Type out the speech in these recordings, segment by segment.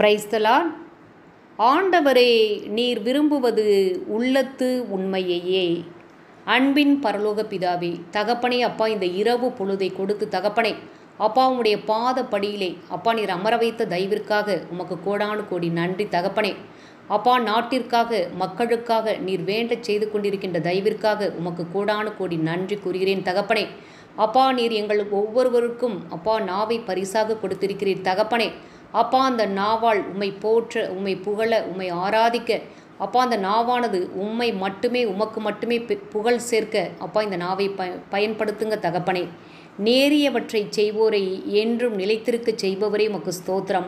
பிரைஸ்தலான் ஆண்டவரே நீர் விரும்புவது உள்ளத்து உண்மையையே அன்பின் பரலோக பிதாவே தகப்பனே அப்பா இந்த இரவு பொழுதை கொடுத்து தகப்பனே அப்பா உம்முடைய பாத படியிலே அப்பா நீர் அமர வைத்த தயவிற்காக உமக்கு கோடானு கோடி நன்றி தகப்பனே அப்பா நாட்டிற்காக மக்களுக்காக நீர் வேண்டச் செய்து கொண்டிருக்கின்ற தயவிற்காக உமக்கு கோடானு கோடி நன்றி கூறுகிறேன் தகப்பனே அப்பா நீர் எங்களுக்கு ஒவ்வொருவருக்கும் அப்பா நாவை பரிசாக கொடுத்திருக்கிறீர் தகப்பனே அப்பா அந்த நாவால் உம்மை போற்ற உம்மை புகழ உம்மை ஆராதிக்க அப்பா அந்த நாவானது உம்மை மட்டுமே உமக்கு மட்டுமே பெ- புகழ் சேர்க்க அப்பா இந்த நாவை ப பயன்படுத்துங்க தகப்பனே நேரியவற்றை செய்வோரை என்றும் நிலைத்திருக்கச் செய்பவரே உமக்கு ஸ்தோத்திரம்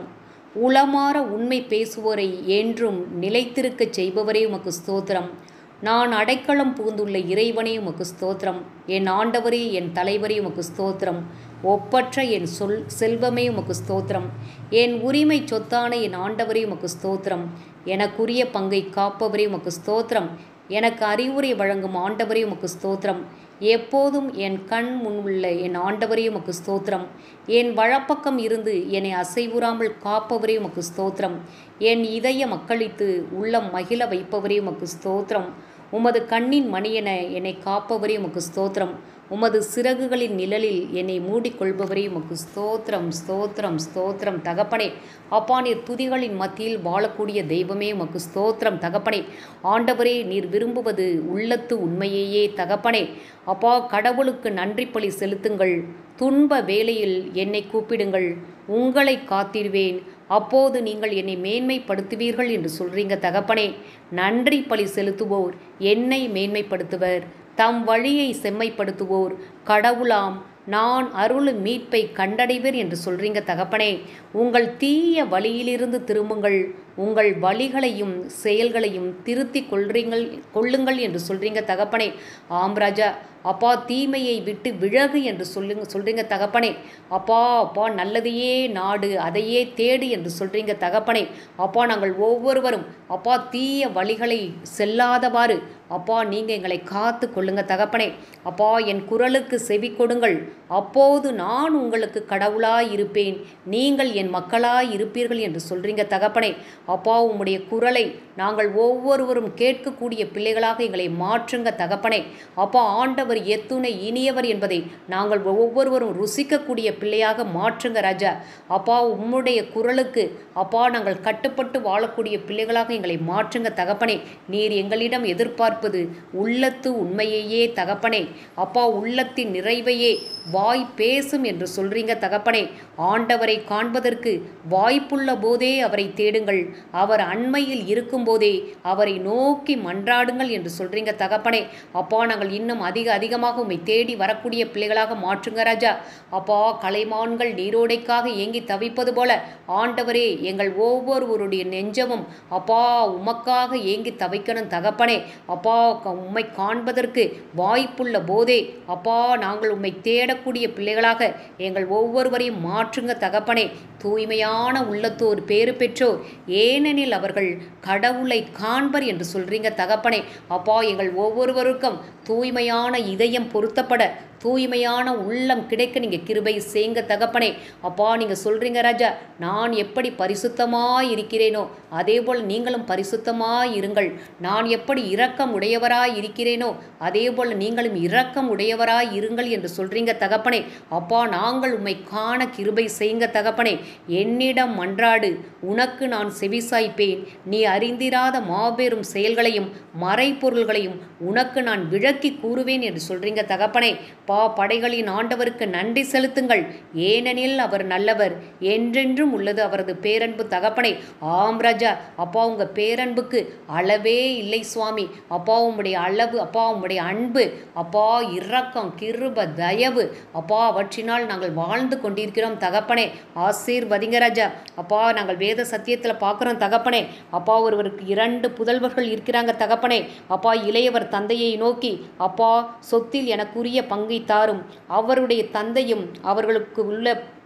உளமாற உண்மை பேசுவோரை என்றும் நிலைத்திருக்கச் செய்பவரே உமக்கு ஸ்தோத்திரம் நான் அடைக்கலம் புகுந்துள்ள இறைவனே உமக்கு ஸ்தோத்திரம் என் ஆண்டவரே என் தலைவரே உமக்கு ஸ்தோத்திரம் ஒப்பற்ற என் சொல் செல்வமே உமக்கு ஸ்தோத்திரம் என் உரிமை சொத்தான என் ஆண்டவரே உமக்கு ஸ்தோத்திரம் எனக்குரிய பங்கை காப்பவரே உமக்கு ஸ்தோத்திரம் எனக்கு அறிவுரை வழங்கும் ஆண்டவரே உமக்கு ஸ்தோத்திரம் எப்போதும் என் கண் முன் உள்ள என் ஆண்டவரே உமக்கு ஸ்தோத்திரம் என் வழப்பக்கம் இருந்து என்னை அசைவுறாமல் காப்பவரே உமக்கு ஸ்தோத்திரம் என் இதய மக்களித்து உள்ளம் மகிழ வைப்பவரே உமக்கு ஸ்தோத்திரம் உமது கண்ணின் மணியென என்னை காப்பவரே உமக்கு ஸ்தோத்திரம் உமது சிறகுகளின் நிழலில் என்னை மூடிக்கொள்பவரே உமக்கு ஸ்தோத்திரம் ஸ்தோத்திரம் ஸ்தோத்திரம் தகப்பனே அப்பா நீர் துதிகளின் மத்தியில் வாழக்கூடிய தெய்வமே உமக்கு ஸ்தோத்திரம் தகப்பனே ஆண்டவரே நீர் விரும்புவது உள்ளத்து உண்மையையே தகப்பனே அப்பா கடவுளுக்கு நன்றி பலி செலுத்துங்கள் துன்ப வேளையில் என்னை கூப்பிடுங்கள் உங்களை காத்திடுவேன் அப்போது நீங்கள் என்னை மேன்மைப்படுத்துவீர்கள் என்று சொல்றீங்க தகப்பனே நன்றி பலி செலுத்துவோர் என்னை மேன்மைப்படுத்துவர் தம் வழியை செம்மைப்படுத்துவோர் கடவுளாம் நான் அருளும் மீட்பை கண்டடைவர் என்று சொல்றீங்க தகப்பனே உங்கள் தீய வழியிலிருந்து திரும்புங்கள் உங்கள் வழிகளையும் செயல்களையும் திருத்திக் கொள்றீங்கள் கொள்ளுங்கள் என்று சொல்றீங்க தகப்பனே ஆம் ராஜா அப்பா தீமையை விட்டு விலகு என்று சொல்லுங்க சொல்றீங்க தகப்பனே அப்பா அப்பா நல்லதையே நாடு அதையே தேடு என்று சொல்றீங்க தகப்பனே அப்பா நாங்கள் ஒவ்வொருவரும் அப்பா தீய வழிகளை செல்லாதவாறு அப்பா நீங்கள் எங்களை காத்து கொள்ளுங்க தகப்பனே அப்பா என் குரலுக்கு செவி கொடுங்கள் அப்போது நான் உங்களுக்கு கடவுளாய் இருப்பேன் நீங்கள் என் மக்களாய் இருப்பீர்கள் என்று சொல்றீங்க தகப்பனே அப்பா உம்முடைய குரலை நாங்கள் ஒவ்வொருவரும் கேட்கக்கூடிய பிள்ளைகளாக எங்களை மாற்றுங்க தகப்பனே அப்பா ஆண்டவர் எத்துணை இனியவர் என்பதை நாங்கள் ஒவ்வொருவரும் ருசிக்கக்கூடிய பிள்ளையாக மாற்றுங்க ராஜா அப்பா உம்முடைய குரலுக்கு அப்பா நாங்கள் கட்டுப்பட்டு வாழக்கூடிய பிள்ளைகளாக எங்களை மாற்றுங்க தகப்பனே நீர் எங்களிடம் எதிர்பார்ப்பது உள்ளத்து உண்மையையே தகப்பனே அப்பா உள்ளத்தின் நிறைவையே வாய் பேசும் என்று சொல்றீங்க தகப்பனே ஆண்டவரை காண்பதற்கு வாய்ப்புள்ள போதே அவரை தேடுங்கள் அவர் அண்மையில் இருக்கும்போதே அவரை நோக்கி மன்றாடுங்கள் என்று சொல்றீங்க தகப்பனே அப்பா நாங்கள் இன்னும் அதிக அதிகமாக உம்மை தேடி வரக்கூடிய பிள்ளைகளாக மாற்றுங்க ராஜா அப்பா கலைமான்கள் நீரோடைக்காக ஏங்கி தவிப்பது போல ஆண்டவரே எங்கள் ஒவ்வொருவருடைய நெஞ்சமும் அப்பா உமக்காக ஏங்கி தவிக்கணும் தகப்பனே அப்பா க- உம்மை காண்பதற்கு வாய்ப்புள்ள போதே அப்பா நாங்கள் உம்மை தேடக்கூடிய பிள்ளைகளாக எங்கள் ஒவ்வொருவரையும் மாற்றுங்க தகப்பனே தூய்மையான உள்ளத்தோர் பேறு பெற்றோர் ஏனெனில் அவர்கள் கடவுளை காண்பர் என்று சொல்றீங்க தகப்பனே அப்பா எங்கள் ஒவ்வொருவருக்கும் தூய்மையான இதயம் பொருத்தப்பட தூய்மையான உள்ளம் கிடைக்க நீங்கள் கிருபை செய்ங்க தகப்பனே அப்பா நீங்கள் சொல்கிறீங்க ராஜா நான் எப்படி பரிசுத்தமாய் இருக்கிறேனோ அதே போல் நீங்களும் பரிசுத்தமாய் இருங்கள் நான் எப்படி இரக்கம் உடையவராய் இருக்கிறேனோ அதே போல் நீங்களும் இரக்கம் உடையவராய் இருங்கள் என்று சொல்கிறீங்க தகப்பனே அப்பா நாங்கள் உம்மை காண கிருபை செய்யுங்க தகப்பனே என்னிடம் மன்றாடு உனக்கு நான் செவிசாய்ப்பேன் நீ அறிந்திராத மாபெரும் செயல்களையும் மறைப்பொருள்களையும் உனக்கு நான் விளக்கி கூறுவேன் என்று சொல்றீங்க தகப்பனே பா படைகளின் ஆண்டவருக்கு நன்றி செலுத்துங்கள் ஏனெனில் அவர் நல்லவர் என்றென்றும் உள்ளது அவரது பேரன்பு தகப்பனே ஆம் ராஜா அப்பா உங்க பேரன்புக்கு அளவே இல்லை சுவாமி அப்பா உம்முடைய அளவு அப்பா உம்முடைய அன்பு அப்பா இரக்கம் கிருப தயவு அப்பா அவற்றினால் நாங்கள் வாழ்ந்து கொண்டிருக்கிறோம் தகப்பனே ஆசீர்வதிங்க ராஜா அப்பா நாங்கள் வேத சத்தியத்தில் பார்க்குறோம் தகப்பனே அப்பா ஒருவருக்கு இரண்டு புதல்வர்கள் இருக்கிறாங்க தகப்பனே அப்பா இளையவர் தந்தையை நோக்கி அப்பா சொத்தில் எனக்குரிய பங்கை தாரும் அவருடைய தந்தையும் அவர்களுக்கு உள்ள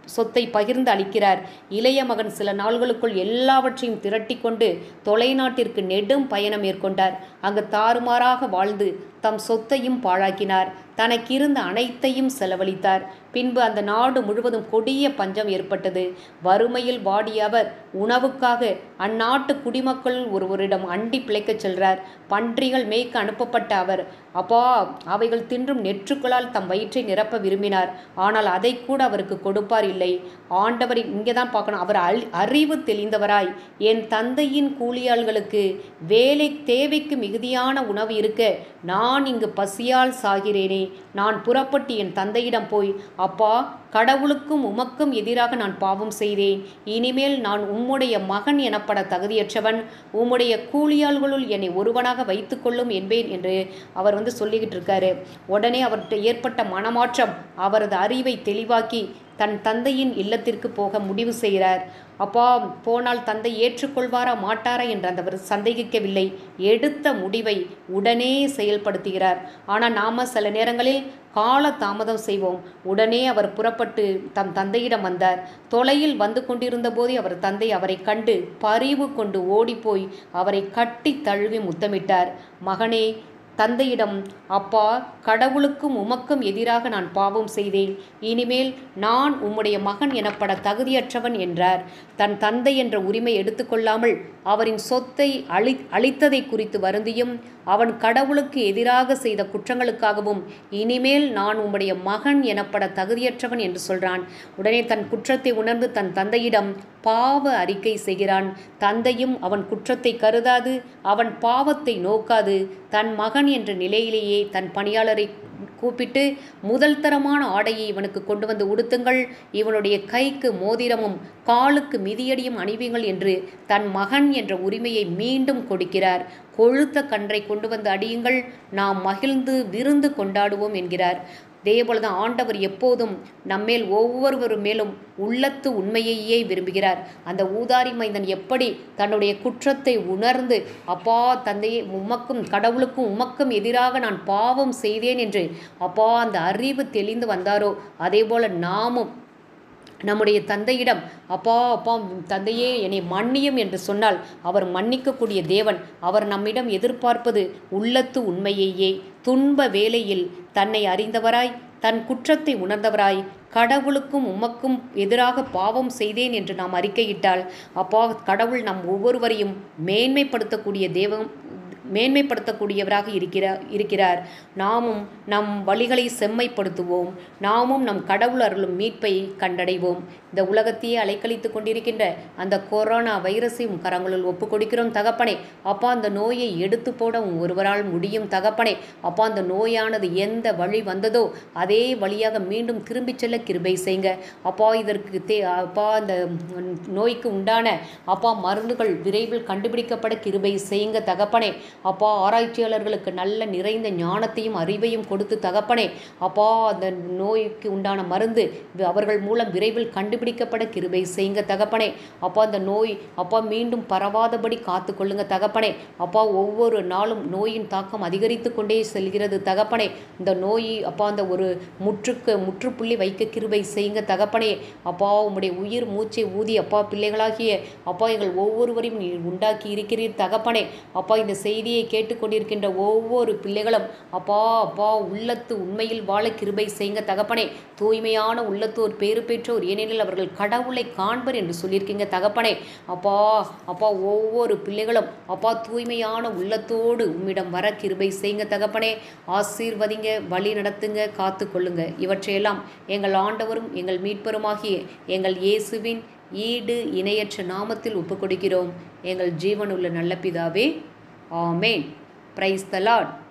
சொத்தை பகிர்ந்து அளிக்கிறார் இளைய மகன் சில நாள்களுக்குள் எல்லாவற்றையும் திரட்டிக்கொண்டு தொலைநாட்டிற்கு நெடும் பயணம் மேற்கொண்டார் அங்கு தாறுமாறாக வாழ்ந்து தம் சொத்தையும் பாழாக்கினார் தனக்கிருந்த அனைத்தையும் செலவழித்தார் பின்பு அந்த நாடு முழுவதும் கொடிய பஞ்சம் ஏற்பட்டது வறுமையில் வாடிய அவர் உணவுக்காக அந்நாட்டு குடிமக்கள் ஒருவரிடம் அண்டி பிழைக்கச் செல்றார் பன்றிகள் மேய்க்க அனுப்பப்பட்ட அவர் அப்பா அவைகள் தின்றும் நெற்றுக்களால் தம் வயிற்றை நிரப்ப விரும்பினார் ஆனால் அதை கூட அவருக்கு கொடுப்பார் இல்லை ஆண்டவர் இங்கே தான் பார்க்கணும் அவர் அல் அறிவு தெளிந்தவராய் என் தந்தையின் கூலியாள்களுக்கு வேலை தேவைக்கு மிகுதியான உணவு இருக்க நான் இங்கு பசியால் சாகிறேனே நான் புறப்பட்டு என் தந்தையிடம் போய் அப்பா கடவுளுக்கும் உமக்கும் எதிராக நான் பாவம் செய்தேன் இனிமேல் நான் உம்முடைய மகன் எனப்பட தகுதியற்றவன் உம்முடைய கூலியாள்களுள் என்னை ஒருவனாக வைத்துக்கொள்ளும் என்பேன் என்று அவர் வந்து சொல்லிக்கிட்டு இருக்காரு உடனே அவர்கிட்ட ஏற்பட்ட மனமாற்றம் அவரது அறிவை தெளிவாக்கி தன் தந்தையின் இல்லத்திற்கு போக முடிவு செய்கிறார் அப்பா போனால் தந்தை ஏற்றுக்கொள்வாரா மாட்டாரா என்று அந்த அவர் சந்தேகிக்கவில்லை எடுத்த முடிவை உடனே செயல்படுத்துகிறார் ஆனால் நாம சில நேரங்களில் கால தாமதம் செய்வோம் உடனே அவர் புறப்பட்டு தம் தந்தையிடம் வந்தார் தொலையில் வந்து கொண்டிருந்த போதே அவர் தந்தை அவரை கண்டு பரிவு கொண்டு ஓடிப்போய் அவரை கட்டி தழுவி முத்தமிட்டார் மகனே தந்தையிடம் அப்பா கடவுளுக்கும் உமக்கும் எதிராக நான் பாவம் செய்தேன் இனிமேல் நான் உம்முடைய மகன் எனப்பட தகுதியற்றவன் என்றார் தன் தந்தை என்ற உரிமை எடுத்துக்கொள்ளாமல் அவரின் சொத்தை அழி அளித்ததை குறித்து வருந்தியும் அவன் கடவுளுக்கு எதிராக செய்த குற்றங்களுக்காகவும் இனிமேல் நான் உம்முடைய மகன் எனப்பட தகுதியற்றவன் என்று சொல்றான் உடனே தன் குற்றத்தை உணர்ந்து தன் தந்தையிடம் பாவ அறிக்கை செய்கிறான் தந்தையும் அவன் குற்றத்தை கருதாது அவன் பாவத்தை நோக்காது தன் மகன் என்ற நிலையிலேயே தன் பணியாளரை கூப்பிட்டு முதல் தரமான ஆடையை இவனுக்கு கொண்டு வந்து உடுத்துங்கள் இவனுடைய கைக்கு மோதிரமும் காலுக்கு மிதியடியும் அணிவீங்கள் என்று தன் மகன் என்ற உரிமையை மீண்டும் கொடுக்கிறார் கொழுத்த கன்றை கொண்டு வந்து அடியுங்கள் நாம் மகிழ்ந்து விருந்து கொண்டாடுவோம் என்கிறார் இதேபோலதான் ஆண்டவர் எப்போதும் நம்மேல் ஒவ்வொருவர் மேலும் உள்ளத்து உண்மையையே விரும்புகிறார் அந்த ஊதாரி மைந்தன் எப்படி தன்னுடைய குற்றத்தை உணர்ந்து அப்பா தந்தையே உமக்கும் கடவுளுக்கும் உமக்கும் எதிராக நான் பாவம் செய்தேன் என்று அப்பா அந்த அறிவு தெளிந்து வந்தாரோ அதே போல நாமும் நம்முடைய தந்தையிடம் அப்பா அப்பா தந்தையே என்னை மன்னியும் என்று சொன்னால் அவர் மன்னிக்கக்கூடிய தேவன் அவர் நம்மிடம் எதிர்பார்ப்பது உள்ளத்து உண்மையையே துன்ப வேளையில் தன்னை அறிந்தவராய் தன் குற்றத்தை உணர்ந்தவராய் கடவுளுக்கும் உமக்கும் எதிராக பாவம் செய்தேன் என்று நாம் அறிக்கையிட்டால் அப்பா கடவுள் நம் ஒவ்வொருவரையும் மேன்மைப்படுத்தக்கூடிய தேவம் மேன்மைப்படுத்தக்கூடியவராக இருக்கிறார் இருக்கிறார் நாமும் நம் வழிகளை செம்மைப்படுத்துவோம் நாமும் நம் கடவுள் அருளும் மீட்பை கண்டடைவோம் இந்த உலகத்தையே அலைக்கழித்து கொண்டிருக்கின்ற அந்த கொரோனா வைரஸை உம் கரங்களில் ஒப்பு கொடுக்கிறோம் தகப்பனே அப்பா அந்த நோயை எடுத்து போட உம் ஒருவரால் முடியும் தகப்பனே அப்பா அந்த நோயானது எந்த வழி வந்ததோ அதே வழியாக மீண்டும் திரும்பிச் செல்ல கிருபை செய்யுங்க அப்பா இதற்கு தே அப்பா அந்த நோய்க்கு உண்டான அப்பா மருந்துகள் விரைவில் கண்டுபிடிக்கப்பட கிருபை செய்யுங்க தகப்பனே அப்பா ஆராய்ச்சியாளர்களுக்கு நல்ல நிறைந்த ஞானத்தையும் அறிவையும் கொடுத்து தகப்பனே அப்பா அந்த நோய்க்கு உண்டான மருந்து அவர்கள் மூலம் விரைவில் கண்டுபிடிக்கப்பட கிருபை செய்யுங்க தகப்பனே அப்பா அந்த நோய் அப்பா மீண்டும் பரவாதபடி காத்து கொள்ளுங்க தகப்பனே அப்பா ஒவ்வொரு நாளும் நோயின் தாக்கம் அதிகரித்து கொண்டே செல்கிறது தகப்பனே இந்த நோய் அப்பா அந்த ஒரு முற்றுக்கு முற்றுப்புள்ளி வைக்க கிருபை செய்யுங்க தகப்பனே அப்பா உம்முடைய உயிர் மூச்சை ஊதி அப்பா பிள்ளைகளாகிய அப்பா எங்கள் ஒவ்வொருவரையும் நீர் உண்டாக்கி இருக்கிறீர் தகப்பனே அப்பா இந்த செய்தியை கேட்டுக்கொண்டிருக்கின்ற ஒவ்வொரு பிள்ளைகளும் அப்பா அப்பா உள்ளத்து உண்மையில் வாழ கிருபை செய்யுங்க தகப்பனே தூய்மையான உள்ளத்தோர் பேறு பெற்றோர் ஏனெனில் அவர்கள் கடவுளை காண்பர் என்று சொல்லியிருக்கீங்க தகப்பனே அப்பா அப்பா ஒவ்வொரு பிள்ளைகளும் அப்பா தூய்மையான உள்ளத்தோடு உம்மிடம் வர கிருபை செய்யுங்க தகப்பனே ஆசீர்வதிங்க வழி நடத்துங்க காத்து கொள்ளுங்க இவற்றையெல்லாம் எங்கள் ஆண்டவரும் எங்கள் மீட்பருமாகிய எங்கள் இயேசுவின் ஈடு இணையற்ற நாமத்தில் ஒப்புக் கொடுக்கிறோம் எங்கள் ஜீவனுள்ள நல்ல பிதாவே ஆமேன் பிரைஸ் த லார்ட்